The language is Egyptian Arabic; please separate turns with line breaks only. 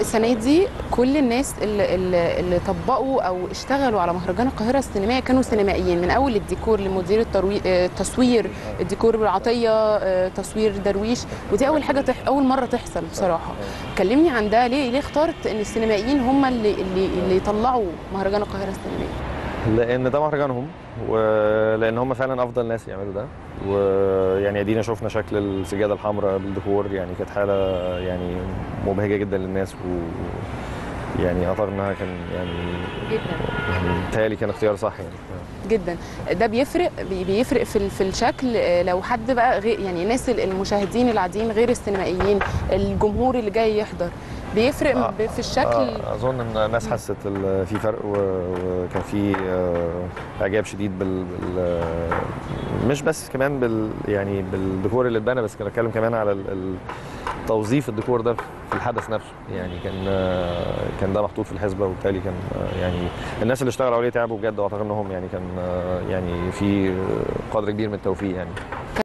السنه دي كل الناس اللي, اللي, اللي طبقوا او اشتغلوا على مهرجان القاهره السينمائي كانوا سينمائيين من اول الديكور لمدير التروي... آه، التصوير الديكور بالعطيه آه، تصوير درويش ودي اول حاجه تح... اول مره تحصل بصراحه كلمني عن ده ليه ليه اخترت ان السينمائيين هم اللي اللي, اللي يطلعوا مهرجان القاهره السينمائي
لان ده مهرجانهم ولان هم فعلا افضل ناس يعملوا ده ويعني ادينا شفنا شكل السجاده الحمراء بالديكور يعني كانت حاله يعني مبهجه جدا للناس و يعني اعتقد انها كان يعني
جدا
يعني بيتهيألي كان اختيار صح يعني
جدا ده بيفرق بي- بيفرق في ال- في الشكل آه، لو حد بقى غير يعني الناس ال- المشاهدين العاديين غير السينمائيين الجمهور اللي جاي يحضر بيفرق
آه،
ب- في الشكل
آه، اظن ان الناس حست ال- في فرق و- وكان في آه، اعجاب شديد بال, بال مش بس كمان بال يعني بالديكور اللي اتبنى بس كان بتكلم كمان على ال- ال- توظيف الديكور ده في الحدث نفسه يعني كان آه، كان ده محطوط في الحسبه وبالتالي كان آه، يعني الناس اللي اشتغلوا عليه تعبوا بجد واعتقد انهم يعني كان آه، يعني في قدر كبير من التوفيق يعني